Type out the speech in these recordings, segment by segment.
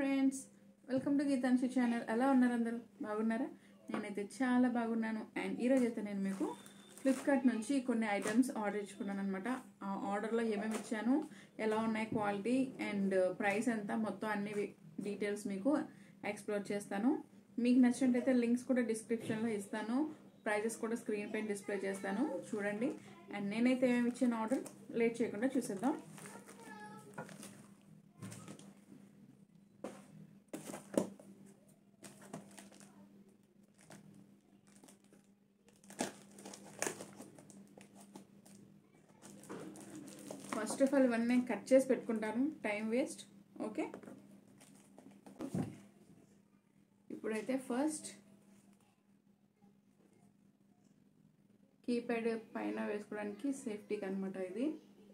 friends welcome to Geetanshi channel ఎలా ఉన్నారు అందరూ బాగున్నారా నేనైతే చాలా బాగున్నాను అండ్ ఈరోజు అయితే నేను మీకు ఫ్లిప్కార్ట్ నుంచి కొన్ని ఐటమ్స్ ఆర్డర్ ఇచ్చుకున్నాను అనమాట ఆ ఆర్డర్లో ఏమేమి ఇచ్చాను ఎలా ఉన్నాయి క్వాలిటీ అండ్ ప్రైస్ ఎంత మొత్తం అన్ని డీటెయిల్స్ మీకు ఎక్స్ప్లోర్ చేస్తాను మీకు నచ్చినట్టయితే లింక్స్ కూడా డిస్క్రిప్షన్లో ఇస్తాను ప్రైజెస్ కూడా స్క్రీన్ పైన డిస్ప్లే చేస్తాను చూడండి అండ్ నేనైతే ఏమేమి ఇచ్చిన ఆర్డర్ లేట్ చేయకుండా చూసేద్దాం ఫస్ట్ ఆఫ్ ఆల్ ఇవన్నీ నేను కట్ చేసి పెట్టుకుంటాను టైం వేస్ట్ ఓకే ఇప్పుడైతే ఫస్ట్ కీప్యాడ్ పైన వేసుకోవడానికి సేఫ్టీకి అనమాట ఇది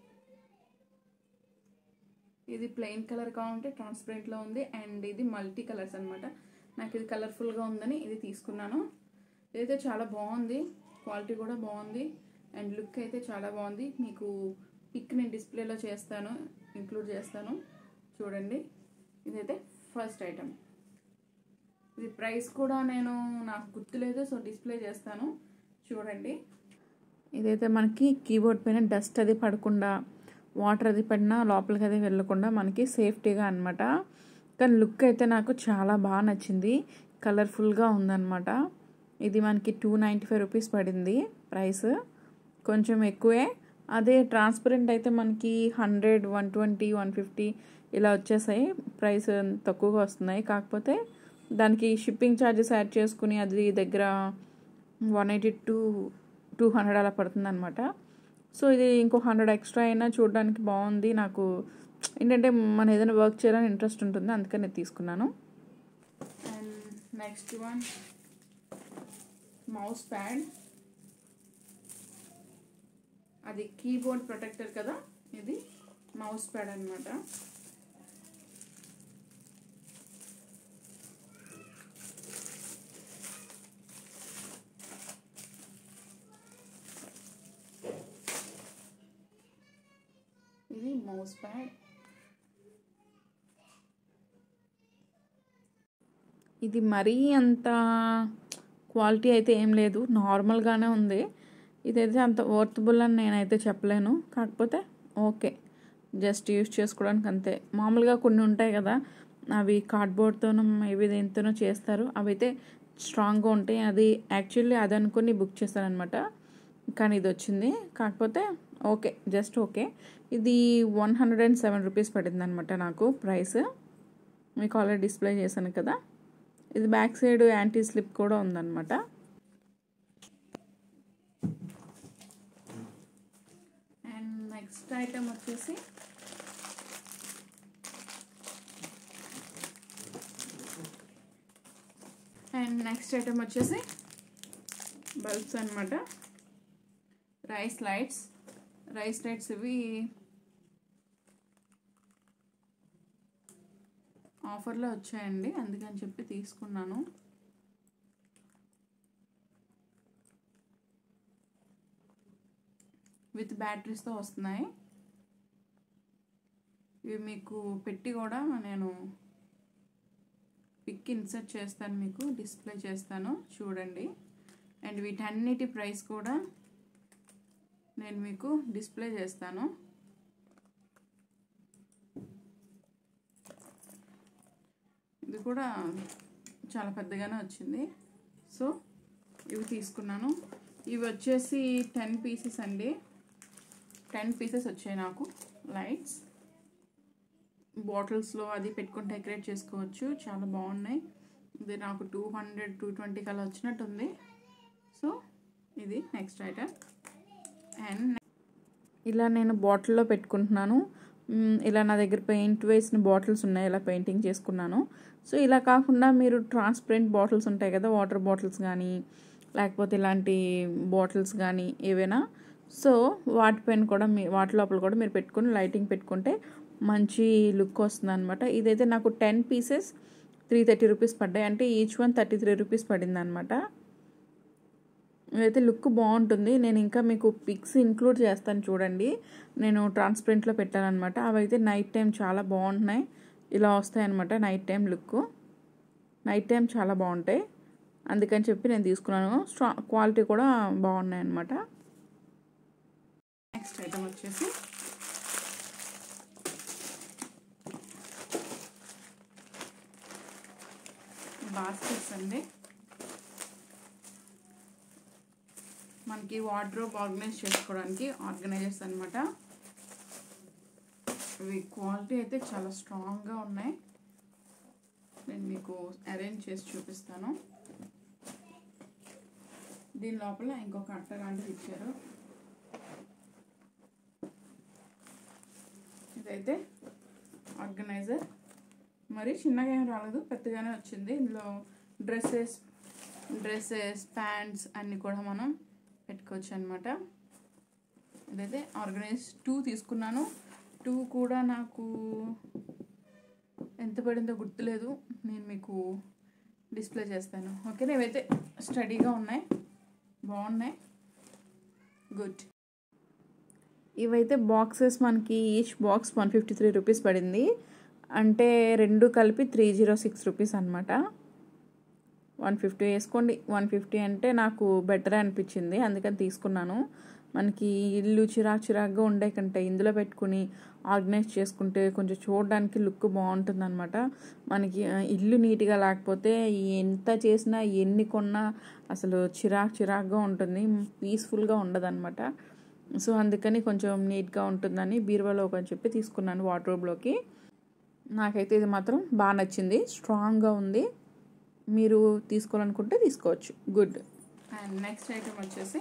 ఇది ప్లెయిన్ కలర్ కావాలంటే ట్రాన్స్పరెంట్లో ఉంది అండ్ ఇది మల్టీ కలర్స్ అనమాట నాకు ఇది కలర్ఫుల్గా ఉందని ఇది తీసుకున్నాను ఇదైతే చాలా బాగుంది క్వాలిటీ కూడా బాగుంది అండ్ లుక్ అయితే చాలా బాగుంది మీకు పిక్ నేను డిస్ప్లేలో చేస్తాను ఇంక్లూడ్ చేస్తాను చూడండి ఇదైతే ఫస్ట్ ఐటమ్ ఇది ప్రైస్ కూడా నేను నాకు గుర్తులేదు సో డిస్ప్లే చేస్తాను చూడండి ఇదైతే మనకి కీబోర్డ్ పైన డస్ట్ అది పడకుండా వాటర్ అది పడినా లోపలికి అది వెళ్ళకుండా మనకి సేఫ్టీగా అనమాట కానీ లుక్ అయితే నాకు చాలా బాగా నచ్చింది కలర్ఫుల్గా ఉందన్నమాట ఇది మనకి టూ నైంటీ ఫైవ్ రూపీస్ పడింది ప్రైస్ కొంచెం ఎక్కువే అదే ట్రాన్స్పరెంట్ అయితే మనకి hundred one twenty one fifty ఇలా వచ్చేసాయి ప్రైస్ తక్కువగా వస్తున్నాయి కాకపోతే దానికి షిప్పింగ్ ఛార్జెస్ యాడ్ చేసుకుని అది దగ్గర one eighty two two hundred అలా పడుతుంది అనమాట సో ఇది ఇంకో హండ్రెడ్ ఎక్స్ట్రా అయినా చూడడానికి బాగుంది నాకు ఏంటంటే మన ఏదైనా వర్క్ చేయాలని ఇంట్రెస్ట్ ఉంటుంది అందుకని నేను తీసుకున్నాను and next one mouse pad అది కీబోర్డ్ ప్రొటెక్టర్ కదా ఇది మౌస్ ప్యాడ్ అనమాట ఇది మౌస్ ప్యాడ్ ఇది మరీ అంత క్వాలిటీ అయితే ఏం లేదు నార్మల్గానే ఉంది ఇదైతే అంత వర్తబుల్ అని నేనైతే చెప్పలేను కాకపోతే ఓకే జస్ట్ యూజ్ చేసుకోవడానికి అంతే మామూలుగా కొన్ని ఉంటాయి కదా అవి కార్డ్బోర్డ్తోనూ ఇవి దేనితోనో చేస్తారు అవి అయితే స్ట్రాంగ్గా ఉంటాయి అది యాక్చువల్లీ అది అనుకుని బుక్ చేశానమాట కానీ ఇది వచ్చింది కాకపోతే ఓకే జస్ట్ ఓకే ఇది one hundred and seven rupees పడింది అనమాట నాకు ప్రైస్ మీకు ఆల్రెడీ డిస్ప్లే చేశాను కదా ఇది బ్యాక్ సైడ్ యాంటీ స్లిప్ కూడా ఉందన్నమాట అండ్ నెక్స్ట్ ఐటమ్ వచ్చేసి అండ్ నెక్స్ట్ ఐటమ్ వచ్చేసి బల్బ్స్ అనమాట రైస్ లైట్స్ రైస్ లైట్స్ ఇవి ఆఫర్లో వచ్చాయండి అందుకని చెప్పి తీసుకున్నాను విత్ బ్యాటరీస్తో వస్తున్నాయి ఇవి మీకు పెట్టి కూడా నేను పిక్ ఇన్సర్ట్ చేస్తాను మీకు డిస్ప్లే చేస్తాను చూడండి అండ్ వీటన్నిటి ప్రైస్ కూడా నేను మీకు డిస్ప్లే చేస్తాను ఇది కూడా చాలా పెద్దగానే వచ్చింది సో ఇవి తీసుకున్నాను ఇవి వచ్చేసి టెన్ పీసెస్ అండి టెన్ పీసెస్ వచ్చాయి నాకు లైట్స్ బాటిల్స్లో అది పెట్టుకొని డెకరేట్ చేసుకోవచ్చు చాలా బాగున్నాయి ఇది నాకు టూ హండ్రెడ్ టూ ట్వంటీ కల్లా వచ్చినట్టుంది సో ఇది నెక్స్ట్ ఐటమ్ అండ్ ఇలా నేను బాటిల్లో పెట్టుకుంటున్నాను ఇలా నా దగ్గర పెయింట్ వేసిన బాటిల్స్ ఉన్నాయి ఇలా పెయింటింగ్ చేసుకున్నాను సో ఇలా కాకుండా మీరు ట్రాన్స్పరెంట్ బాటిల్స్ ఉంటాయి కదా వాటర్ బాటిల్స్ కానీ లేకపోతే ఇలాంటి బాటిల్స్ కానీ ఏవైనా సో వాటిపైన కూడా మీ వాటి లోపల కూడా మీరు పెట్టుకుని లైటింగ్ పెట్టుకుంటే మంచి లుక్ వస్తుంది అనమాట ఇదైతే నాకు ten pieces three thirty rupees పడ్డాయి అంటే each one thirty three rupees పడింది అనమాట ఇదైతే లుక్ బాగుంటుంది నేను ఇంకా మీకు పిక్స్ ఇంక్లూడ్ చేస్తాను చూడండి నేను ట్రాన్స్పరెంట్లో పెట్టానమాట అవి అయితే నైట్ టైం చాలా బాగుంటున్నాయి ఇలా వస్తాయి అనమాట night time look night time చాలా బాగుంటాయి అందుకని చెప్పి నేను తీసుకున్నాను స్ట్రా క్వాలిటీ కూడా బాగున్నాయి అనమాట నెక్స్ట్ ఐటమ్ వచ్చేసి బాస్కెట్స్ అండి మనకి వార్డ్రోబ్ ఆర్గనైజ్ చేసుకోవడానికి ఆర్గనైజర్స్ అనమాట ఇవి క్వాలిటీ అయితే చాలా స్ట్రాంగ్గా ఉన్నాయి నేను మీకు అరేంజ్ చేసి చూపిస్తాను దీని లోపల ఇంకొక అట్ట లాంటిది ఇచ్చారు ఇదైతే ఆర్గనైజర్ మరి చిన్నగా ఏం రాలేదు పెద్దగానే వచ్చింది ఇందులో డ్రెస్సెస్ డ్రెస్సెస్ ప్యాంట్స్ అన్నీ కూడా మనం పెట్టుకోవచ్చు అనమాట ఇదైతే ఆర్గనైజ్ టూ తీసుకున్నాను టూ కూడా నాకు ఎంత పడిందో గుర్తులేదు నేను మీకు డిస్ప్లే చేస్తాను ఓకే ఇవైతే స్టడీగా ఉన్నాయి బాగున్నాయి గుడ్ ఇవైతే బాక్సెస్ మనకి each box one fifty three rupees పడింది అంటే రెండు కలిపి త్రీ జీరో సిక్స్ రూపీస్ అనమాట వన్ ఫిఫ్టీ వేసుకోండి వన్ ఫిఫ్టీ అంటే నాకు బెటర్ అనిపించింది అందుకని తీసుకున్నాను మనకి ఇల్లు చిరాకు చిరాకుగా ఉండే కంటే ఇందులో పెట్టుకుని ఆర్గనైజ్ చేసుకుంటే కొంచెం చూడడానికి లుక్ బాగుంటుంది అనమాట మనకి ఇల్లు నీట్గా లేకపోతే ఎంత చేసినా ఎన్ని కొన్నా అసలు చిరాకు చిరాకుగా ఉంటుంది పీస్ఫుల్గా ఉండదు అనమాట సో అందుకని కొంచెం నీట్గా ఉంటుందని బీరువాలో అని చెప్పి తీసుకున్నాను వార్డ్రోబ్లోకి నాకైతే ఇది మాత్రం బాగా నచ్చింది స్ట్రాంగ్గా ఉంది మీరు తీసుకోవాలనుకుంటే తీసుకోవచ్చు గుడ్ అండ్ నెక్స్ట్ ఐటమ్ వచ్చేసి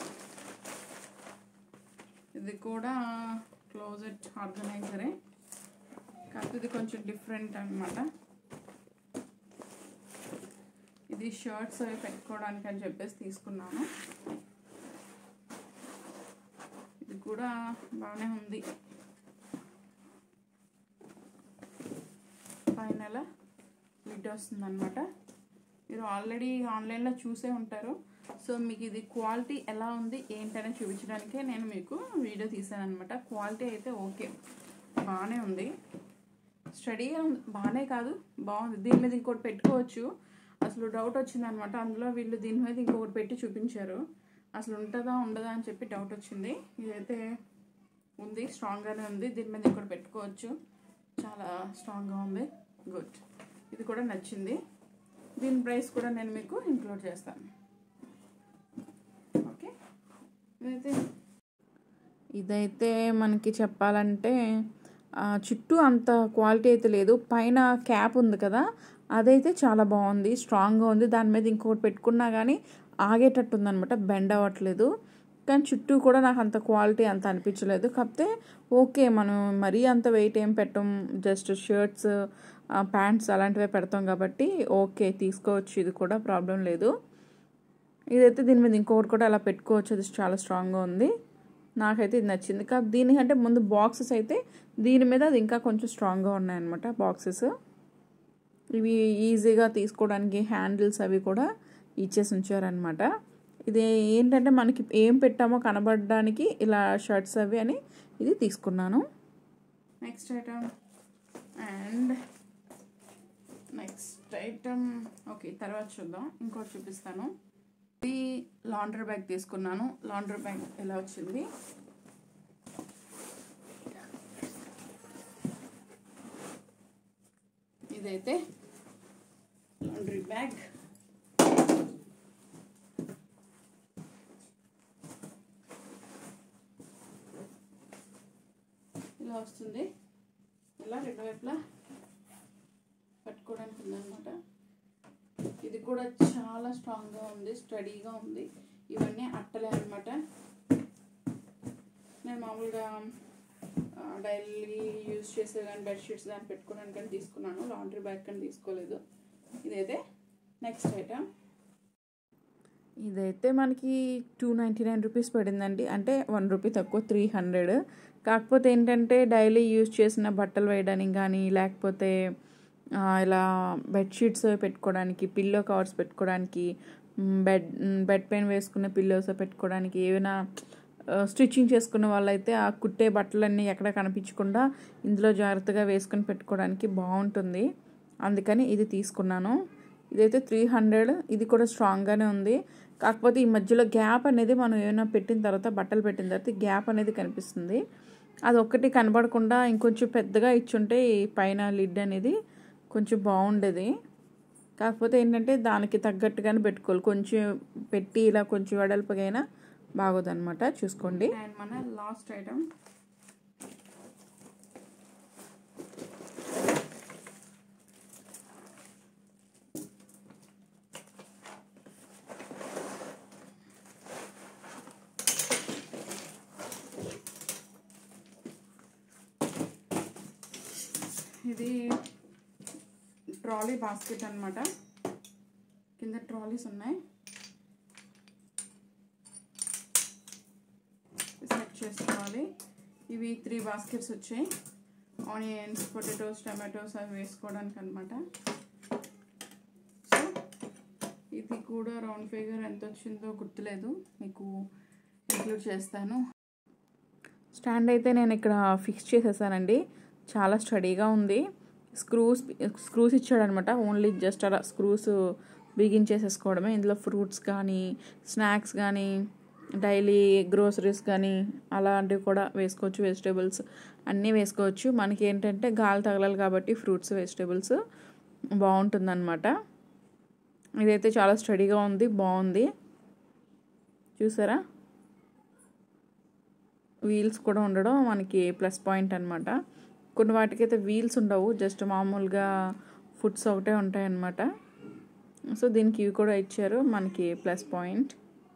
ఇది కూడా క్లోజెట్ ఆర్గనైజరే కాకపోతే ఇది కొంచెం డిఫరెంట్ అనమాట ఇది షర్ట్స్ అవి పెట్టుకోవడానికి అని చెప్పేసి తీసుకున్నాను ఇది కూడా బాగానే ఉంది పైన లిడ్ వస్తుంది అనమాట మీరు ఆల్రెడీ ఆన్లైన్లో చూసే ఉంటారు సో మీకు ఇది క్వాలిటీ ఎలా ఉంది ఏంటనే చూపించడానికే నేను మీకు వీడియో తీసాను అనమాట క్వాలిటీ అయితే ఓకే బాగానే ఉంది స్టడీగా ఉంది బాగానే కాదు బాగుంది దీని మీద ఇంకోటి పెట్టుకోవచ్చు అసలు డౌట్ వచ్చింది అనమాట అందులో వీళ్ళు దీని మీద ఇంకొకటి పెట్టి చూపించారు అసలు ఉంటుందా ఉండదా అని చెప్పి డౌట్ వచ్చింది ఇదైతే ఉంది స్ట్రాంగ్గానే ఉంది దీని మీద ఇంకోటి పెట్టుకోవచ్చు చాలా స్ట్రాంగ్గా ఉంది గుడ్ ఇది కూడా నచ్చింది దీని ప్రైస్ కూడా నేను మీకు ఇంక్లూడ్ చేస్తాను ఓకే ఇదైతే ఇదైతే మనకి చెప్పాలంటే చుట్టూ అంత క్వాలిటీ అయితే లేదు పైన క్యాప్ ఉంది కదా అదైతే చాలా బాగుంది స్ట్రాంగ్గా ఉంది దాని మీద ఇంకొకటి పెట్టుకున్నా కానీ ఆగేటట్టు ఉందనమాట బెండ్ అవ్వట్లేదు కానీ చుట్టూ కూడా నాకు అంత క్వాలిటీ అంత అనిపించలేదు కాకపోతే ఓకే మనం మరీ అంత వెయిట్ ఏం పెట్టం జస్ట్ షర్ట్స్ ప్యాంట్స్ అలాంటివే పెడతాం కాబట్టి ఓకే తీసుకోవచ్చు ఇది కూడా ప్రాబ్లం లేదు ఇదైతే దీని మీద ఇంకొకటి కూడా అలా పెట్టుకోవచ్చు అది చాలా స్ట్రాంగ్గా ఉంది నాకైతే ఇది నచ్చింది కాదు దీనికంటే ముందు బాక్సెస్ అయితే దీని మీద అది ఇంకా కొంచెం స్ట్రాంగ్గా ఉన్నాయన్నమాట బాక్సెస్ ఇవి ఈజీగా తీసుకోవడానికి హ్యాండిల్స్ అవి కూడా ఇచ్చేసి ఉంచారనమాట ఇది ఏంటంటే మనకి ఏం పెట్టామో కనబడడానికి ఇలా షర్ట్స్ అవి అని ఇది తీసుకున్నాను next item and next item okay తర్వాత చూద్దాం ఇంకోటి చూపిస్తాను ఇది లాండ్రీ బ్యాగ్ తీసుకున్నాను లాండ్రీ బ్యాగ్ ఎలా వచ్చింది ఇదైతే లాండ్రీ బ్యాగ్ ఇలా వస్తుంది ఇలా రెండు వైపులా పట్టుకోవడానికి ఉందన్నమాట ఇది కూడా చాలా స్ట్రాంగ్గా ఉంది స్టడీగా ఉంది ఇవన్నీ అట్టలే అనమాట నేను మామూలుగా డైలీ యూజ్ చేసే కానీ బెడ్షీట్స్ కానీ పెట్టుకోవడానికి కానీ తీసుకున్నాను లాండ్రీ బ్యాగ్ కానీ తీసుకోలేదు ఇదైతే నెక్స్ట్ ఐటమ్ ఇదైతే మనకి టూ నైంటీ నైన్ రూపీస్ పడిందండి అంటే వన్ రూపీ తక్కువ త్రీ హండ్రెడ్ కాకపోతే ఏంటంటే డైలీ యూజ్ చేసిన బట్టలు వేయడానికి కానీ లేకపోతే ఇలా బెడ్షీట్స్ పెట్టుకోవడానికి పిల్లో కవర్స్ పెట్టుకోవడానికి బెడ్ బెడ్ పైన వేసుకునే పిల్లోస్ పెట్టుకోవడానికి ఏమైనా స్టిచ్చింగ్ చేసుకున్న వాళ్ళైతే ఆ కుట్టే బట్టలన్నీ ఎక్కడ కనిపించకుండా ఇందులో జాగ్రత్తగా వేసుకొని పెట్టుకోవడానికి బాగుంటుంది అందుకని ఇది తీసుకున్నాను ఇదైతే త్రీ హండ్రెడ్ ఇది కూడా స్ట్రాంగ్గానే ఉంది కాకపోతే ఈ మధ్యలో గ్యాప్ అనేది మనం ఏమైనా పెట్టిన తర్వాత బట్టలు పెట్టిన తర్వాత గ్యాప్ అనేది కనిపిస్తుంది అది ఒక్కటి కనబడకుండా ఇంకొంచెం పెద్దగా ఇచ్చుంటే ఈ పైన లిడ్ అనేది కొంచెం బాగుండేది కాకపోతే ఏంటంటే దానికి తగ్గట్టుగానే పెట్టుకోవాలి కొంచెం పెట్టి ఇలా కొంచెం వెడల్పుగా అయినా బాగోదన్నమాట చూసుకోండి అండ్ మన లాస్ట్ ఐటమ్ ఇది ట్రాలీ బాస్కెట్ అనమాట కింద ట్రాలీస్ ఉన్నాయి సెట్ చేసుకోవాలి ఇవి త్రీ బాస్కెట్స్ వచ్చాయి ఆనియన్స్ పొటాటోస్ టమాటోస్ అవి వేసుకోవడానికి అనమాట సో ఇది కూడా రౌండ్ ఫిగర్ ఎంత వచ్చిందో గుర్తులేదు మీకు ఇంక్లూడ్ చేస్తాను స్టాండ్ అయితే నేను ఇక్కడ ఫిక్స్ చేసేసానండి చాలా స్టడీగా ఉంది స్క్రూస్ స్క్రూస్ ఇచ్చాడనమాట ఓన్లీ జస్ట్ అలా స్క్రూస్ బిగించేసేసుకోవడమే ఇందులో ఫ్రూట్స్ కానీ స్నాక్స్ కానీ డైలీ గ్రోసరీస్ కానీ అలాంటివి కూడా వేసుకోవచ్చు వెజిటేబుల్స్ అన్నీ వేసుకోవచ్చు మనకి ఏంటంటే గాలి తగలాలి కాబట్టి ఫ్రూట్స్ వెజిటేబుల్స్ బాగుంటుందన్నమాట ఇదైతే చాలా స్టడీగా ఉంది బాగుంది చూసారా వీల్స్ కూడా ఉండడం మనకి ప్లస్ పాయింట్ అనమాట కొన్ని వాటికైతే వీల్స్ ఉండవు జస్ట్ మామూలుగా ఫుడ్స్ ఒకటే ఉంటాయి అన్నమాట సో దీనికి ఇవి కూడా ఇచ్చారు మనకి ప్లస్ పాయింట్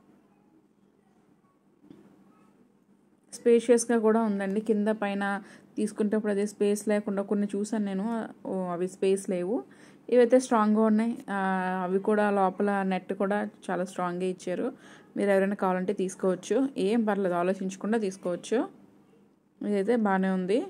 స్పేషియస్గా కూడా ఉందండి కింద పైన తీసుకునేటప్పుడు అదే స్పేస్ లేకుండా కొన్ని చూసాను నేను అవి స్పేస్ లేవు ఇవైతే స్ట్రాంగ్గా ఉన్నాయి అవి కూడా లోపల నెట్ కూడా చాలా స్ట్రాంగ్గా ఇచ్చారు మీరు ఎవరైనా కావాలంటే తీసుకోవచ్చు ఏం పర్లేదు ఆలోచించకుండా తీసుకోవచ్చు ఇదైతే బాగానే ఉంది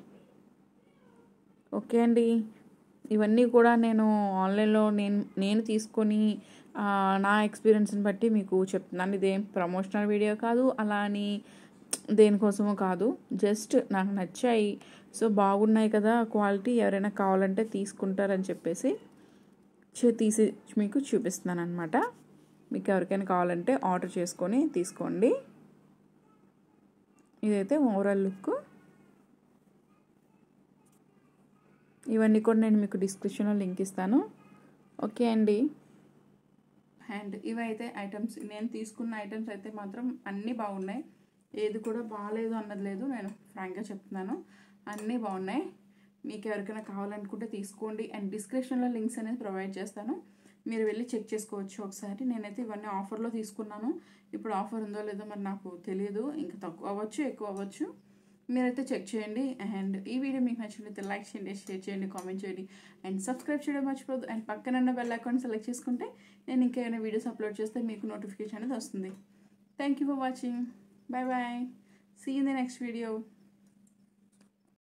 ఓకే అండి ఇవన్నీ కూడా నేను ఆన్లైన్లో నేను నేను తీసుకొని నా ఎక్స్పీరియన్స్ని బట్టి మీకు చెప్తున్నాను ఇదేం ప్రమోషనల్ వీడియో కాదు అలా అని దేనికోసమో కాదు జస్ట్ నాకు నచ్చాయి సో బాగున్నాయి కదా క్వాలిటీ ఎవరైనా కావాలంటే తీసుకుంటారని చెప్పేసి తీసి మీకు చూపిస్తున్నాను అనమాట మీకు ఎవరికైనా కావాలంటే ఆర్డర్ చేసుకొని తీసుకోండి ఇదైతే ఓవరాల్ లుక్ ఇవన్నీ కూడా నేను మీకు డిస్క్రిప్షన్లో లింక్ ఇస్తాను ఓకే అండి అండ్ ఇవైతే ఐటమ్స్ నేను తీసుకున్న ఐటమ్స్ అయితే మాత్రం అన్నీ బాగున్నాయి ఏది కూడా బాగాలేదు అన్నది లేదు నేను ఫ్రాంక్గా చెప్తున్నాను అన్నీ బాగున్నాయి మీకు ఎవరికైనా కావాలనుకుంటే తీసుకోండి అండ్ డిస్క్రిప్షన్లో లింక్స్ అనేది ప్రొవైడ్ చేస్తాను మీరు వెళ్ళి చెక్ చేసుకోవచ్చు ఒకసారి నేనైతే ఇవన్నీ ఆఫర్లో తీసుకున్నాను ఇప్పుడు ఆఫర్ ఉందో లేదో మరి నాకు తెలియదు ఇంకా తక్కువ అవ్వచ్చు ఎక్కువ అవ్వచ్చు మీరైతే చెక్ చేయండి అండ్ ఈ వీడియో మీకు నచ్చినట్లయితే లైక్ చేయండి షేర్ చేయండి కామెంట్ చేయండి అండ్ సబ్స్క్రైబ్ చేయడం మర్చిపోదు అండ్ పక్కన ఉన్న బెల్ అకౌంట్ సెలెక్ట్ చేసుకుంటే నేను ఇంకేమైనా వీడియోస్ అప్లోడ్ చేస్తే మీకు నోటిఫికేషన్ అనేది వస్తుంది thank you for watching bye bye see in the next video